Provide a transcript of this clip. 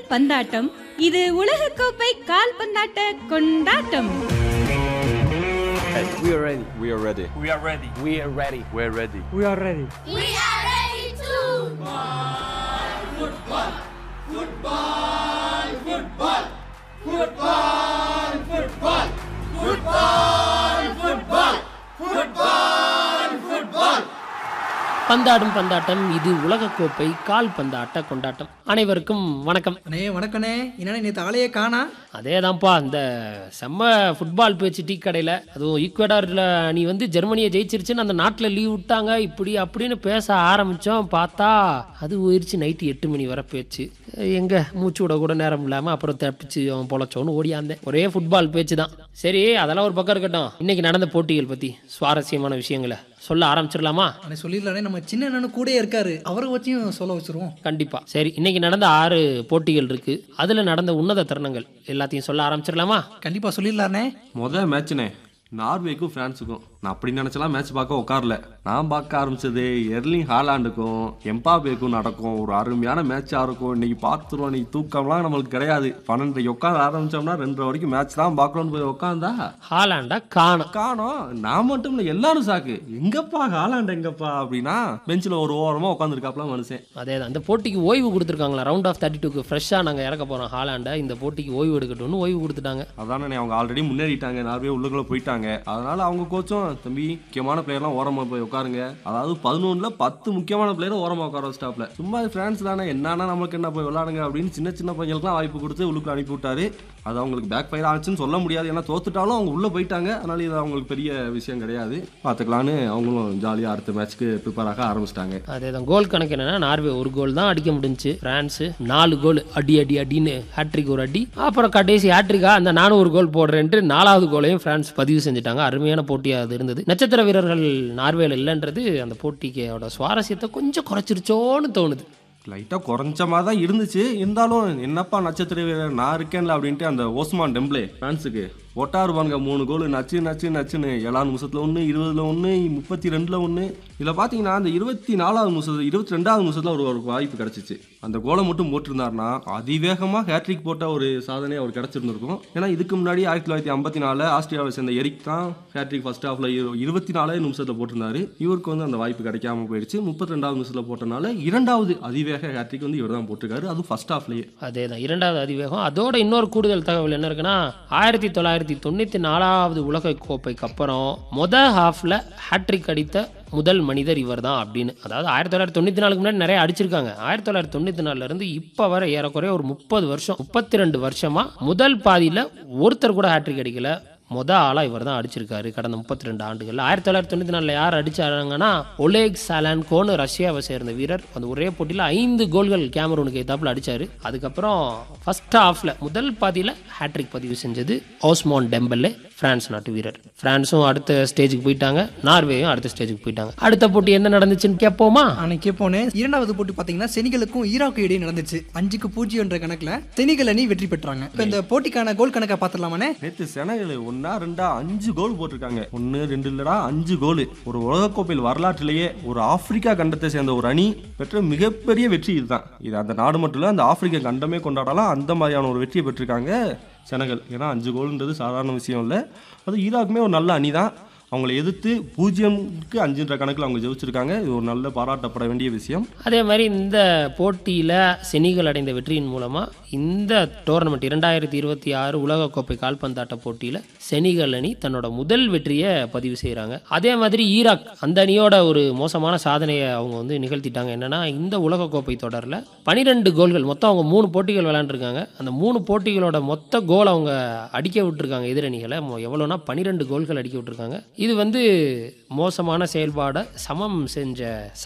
பந்தாட்டம் இது உலகக்கோப்பை கால்பந்தாட்ட கொண்டாட்டம் We are ready. We are ready. We are ready. We are ready. We're ready. We are ready. We are ready to. பந்தாடும் பந்தாட்டம் இது உலகக்கோப்பை கால் பந்தாட்ட கொண்டாட்டம் அனைவருக்கும் வணக்கம் அண்ணே வணக்கண்ணே என்னண்ணே நேற்று ஆளையே காணா அதேதான்ப்பா இந்த செம்ம ஃபுட்பால் பேச்சு டீ கடையில் அதுவும் ஈக்குவடாரில் நீ வந்து ஜெர்மனியை ஜெயிச்சிருச்சுன்னு அந்த நாட்டில் லீவ் விட்டாங்க இப்படி அப்படின்னு பேச ஆரம்பித்தோம் பார்த்தா அது போயிருச்சு நைட்டு எட்டு மணி வரை பேச்சு எங்கே மூச்சு விட கூட நேரம் இல்லாமல் அப்புறம் தப்பிச்சு அவன் பொழைச்சோன்னு ஓடியாந்தேன் ஒரே ஃபுட்பால் பேச்சு தான் சரி அதெல்லாம் ஒரு பக்கம் இருக்கட்டும் இன்னைக்கு நடந்த போட்டிகள் பற்றி சுவாரஸ்யமான விஷயங்களை சொல்ல ஆரம்பிச்சிடலாமா அண்ணே சொல்லிடலானே நம்ம சின்ன அண்ணனு கூடயே இருக்காரு அவரை வச்சும் சொல்ல வச்சிருவோம் கண்டிப்பா சரி இன்னைக்கு நடந்த ஆறு போட்டிகள் இருக்கு அதுல நடந்த உன்னத தருணங்கள் எல்லாத்தையும் சொல்ல ஆரம்பிச்சிடலாமா கண்டிப்பா சொல்லிடலானே மொதல் மேட்ச்னே நார்வேக்கும் ஃப்ரான்ஸுக்கும் நான் அப்படி நினச்சலாம் மேட்ச் பார்க்க உட்காரல நான் பார்க்க ஆரம்பிச்சது எர்லிங் ஹாலாண்டுக்கும் எம்பாபேக்கும் நடக்கும் ஒரு அருமையான மேட்சாக இருக்கும் இன்னைக்கு பார்த்துருவோம் இன்னைக்கு தூக்கம்லாம் நம்மளுக்கு கிடையாது பன்னெண்டரைக்கு உட்கார ஆரம்பிச்சோம்னா ரெண்டரை வரைக்கும் மேட்ச் தான் பார்க்கணும்னு போய் உட்காந்தா ஹாலாண்டா காணும் காணோம் நான் மட்டும் இல்லை எல்லாரும் சாக்கு எங்கப்பா ஹாலாண்ட் எங்கப்பா அப்படின்னா பெஞ்சில் ஒரு ஓரமாக உட்காந்துருக்காப்லாம் மனுஷன் அதே தான் இந்த போட்டிக்கு ஓய்வு கொடுத்துருக்காங்களா ரவுண்ட் ஆஃப் தேர்ட்டி டூக்கு ஃப்ரெஷ்ஷாக நாங்கள் இறக்க போகிறோம் ஹாலாண்டை இந்த போட்டிக்கு ஓய்வு எடுக்கட்டும்னு ஓய்வு கொடுத்துட்டாங்க அதானே அவங்க ஆல்ரெடி முன்னேறிட்டாங்க நார்வே உள்ளுக்குள்ள போயிட்டாங்க அதனால அவங்க கோச்சும் தம்பி முக்கியமான பிளேயர்லாம் ஓரமா போய் உட்காருங்க அதாவது பதினொன்றுல பத்து முக்கியமான பிளேயர் ஓரமா உட்கார வச்சிட்டாப்ல சும்மா பிரான்ஸ் தானே என்னன்னா நம்மளுக்கு என்ன போய் விளாடுங்க அப்படின்னு சின்ன சின்ன பையங்களுக்குலாம் வாய்ப்பு கொடுத்து உள்ளுக்குள்ள அனுப்பி விட்டாரு அது அவங்களுக்கு பேக் ஃபயர் ஆச்சுன்னு சொல்ல முடியாது ஏன்னா தோத்துட்டாலும் அவங்க உள்ள போயிட்டாங்க அதனால இது அவங்களுக்கு பெரிய விஷயம் கிடையாது பார்த்துக்கலான்னு அவங்களும் ஜாலியாக அடுத்த மேட்ச்க்கு ப்ரிப்பேர் ஆக ஆரம்பிச்சிட்டாங்க அதே தான் கோல் கணக்கு என்னன்னா நார்வே ஒரு கோல் தான் அடிக்க முடிஞ்சுச்சு பிரான்ஸு நாலு கோல் அடி அடி அடின்னு ஹேட்ரிக் ஒரு அடி அப்புறம் கடைசி ஹேட்ரிக்கா அந்த நானும் ஒரு கோல் போடுறேன்ட்டு நாலாவது கோலையும் பிரான்ஸ் பதிவு செஞ்சுட்டாங்க அருமையான போட்டியாக அது இருந்தது நட்சத்திர வீரர்கள் நார்வேல இல்லைன்றது அந்த போட்டிக்கோட சுவாரஸ்யத்தை கொஞ்சம் குறைச்சிருச்சோன்னு தோணுது லைட்டாக குறைஞ்ச மாதிரி தான் இருந்துச்சு இருந்தாலும் என்னப்பா நட்சத்திர வீரர் நான் இருக்கேன்ல அப்படின்ட்டு அந்த ஓஸ்மான் டெம்ப்ளே ஃப்ரான்ஸுக்கு ஒட்டாரு பாருங்க மூணு கோல் நச்சு நச்சு நச்சுன்னு ஏழாவது நிமிஷத்தில் ஒன்று இருபதுல ஒன்று முப்பத்தி ரெண்டில் ஒன்று இதில் பார்த்தீங்கன்னா அந்த இருபத்தி நாலாவது நிமிஷத்தில் இருபத்தி ரெண்டாவது நிமிஷத்தில் ஒரு ஒரு வாய்ப்பு கிடச்சிச்சு அந்த கோலை மட்டும் போட்டிருந்தாருன்னா அதிவேகமாக ஹேட்ரிக் போட்ட ஒரு சாதனை அவர் கிடச்சிருந்திருக்கும் ஏன்னா இதுக்கு முன்னாடி ஆயிரத்தி தொள்ளாயிரத்தி ஐம்பத்தி நாலில் ஆஸ்திரேலியாவை சேர்ந்த எரிக் தான் ஹேட்ரிக் ஃபர்ஸ்ட் ஹாஃபில் இருபத்தி நாலே நிமிஷத்தில் போட்டிருந்தாரு இவருக்கு வந்து அந்த வாய்ப்பு கிடைக்காம போயிடுச்சு முப்பத்தி ரெண்டாவது நிமிஷத்தில் போட்டனால இரண்டாவது அதிவேக ஹேட்ரிக் வந்து இவர் தான் போட்டிருக்காரு அதுவும் ஃபர்ஸ்ட் ஹாஃப்லேயே அதே தான் இரண்டாவது அதிவேகம் அதோட இன்னொரு கூடுதல் தகவல் என்ன இருக்குன்னா ஆயிரத்தி தொள்ளாயிரத்தி தொண்ணூற்றி நாலாவது உலக கோப்பைக்கு அப்புறம் மொத ஹாஃபில் ஹேட்ரிக் அடித்த முதல் மனிதர் இவர் தான் அப்படின்னு அதாவது ஆயிரத்தி தொள்ளாயிரத்தி தொண்ணூற்றி நாலுக்கு முன்னாடி நிறைய அடிச்சிருக்காங்க ஆயிரத்தி தொள்ளாயிரத்தி தொண்ணூற்றி நாலுல இருந்து இப்போ வர ஏறக்குறைய ஒரு முப்பது வருஷம் முப்பத்தி ரெண்டு வருஷமா முதல் பாதியில் ஒருத்தர் கூட ஹேட்ரிக் அடிக்கல மொத ஆளாக இவர் தான் அடிச்சிருக்காரு கடந்த முப்பத்தி ரெண்டு ஆண்டுகள் ஆயிரத்தி தொள்ளாயிரத்தி தொண்ணூற்றி நாலில் யார் அடிச்சாங்கன்னா ஒலேக் சாலான்கோன்னு ரஷ்யாவை சேர்ந்த வீரர் அந்த ஒரே போட்டியில் ஐந்து கோல்கள் கேமரூனுக்கு எதாப்பில் அடிச்சார் அதுக்கப்புறம் ஃபர்ஸ்ட் ஹாஃபில் முதல் பாதியில் ஹேட்ரிக் பதிவு செஞ்சது ஓஸ்மான் டெம்பல்லே பிரான்ஸ் நாட்டு வீரர் பிரான்ஸும் அடுத்த ஸ்டேஜுக்கு போயிட்டாங்க நார்வேயும் அடுத்த ஸ்டேஜுக்கு போயிட்டாங்க அடுத்த போட்டி என்ன நடந்துச்சுன்னு கேட்போமா அன்னைக்கு போனேன் இரண்டாவது போட்டி பாத்தீங்கன்னா செனிகளுக்கும் ஈராக்கு இடையே நடந்துச்சு அஞ்சுக்கு பூஜ்ஜியம் என்ற கணக்குல செனிகள் அணி வெற்றி பெற்றாங்க இப்ப இந்த போட்டிக்கான கோல் கணக்கை பாத்துடலாமானே நேற்று செனகல் ஒன்னா ரெண்டா அஞ்சு கோல் போட்டிருக்காங்க ஒன்று ரெண்டு இல்லடா அஞ்சு கோல் ஒரு உலகக்கோப்பையில் வரலாற்றிலேயே ஒரு ஆப்பிரிக்கா கண்டத்தை சேர்ந்த ஒரு அணி பெற்ற மிகப்பெரிய வெற்றி இதுதான் இது அந்த நாடு மட்டும் இல்லை அந்த ஆப்பிரிக்க கண்டமே கொண்டாடலாம் அந்த மாதிரியான ஒரு வெற்றியை பெற்றிருக்காங்க செனகல் ஏன்னா அஞ்சு கோல்ன்றது சாதாரண விஷயம் இல்லை அது ஈராக்குமே ஒரு நல்ல அணி தான் அவங்கள எதிர்த்து பூஜ்ஜியம்க்கு அஞ்சுன்ற கணக்கில் அவங்க ஜெயிச்சிருக்காங்க இது ஒரு நல்ல பாராட்டப்பட வேண்டிய விஷயம் அதே மாதிரி இந்த போட்டியில் செனிகள் அடைந்த வெற்றியின் மூலமாக இந்த டோர்னமெண்ட் இரண்டாயிரத்தி இருபத்தி ஆறு உலகக்கோப்பை கால்பந்தாட்ட போட்டியில் செனிகள் அணி தன்னோட முதல் வெற்றியை பதிவு செய்கிறாங்க அதே மாதிரி ஈராக் அந்த அணியோட ஒரு மோசமான சாதனையை அவங்க வந்து நிகழ்த்திட்டாங்க என்னன்னா இந்த உலகக்கோப்பை தொடரில் பனிரெண்டு கோல்கள் மொத்தம் அவங்க மூணு போட்டிகள் விளையாண்டுருக்காங்க அந்த மூணு போட்டிகளோட மொத்த கோல் அவங்க அடிக்க விட்டுருக்காங்க எதிரணிகளை மொ- எவ்வளோனா பனிரெண்டு கோல்கள் அடிக்க விட்டுருக்காங்க இது வந்து மோசமான செயல்பாடை சமம் செஞ்ச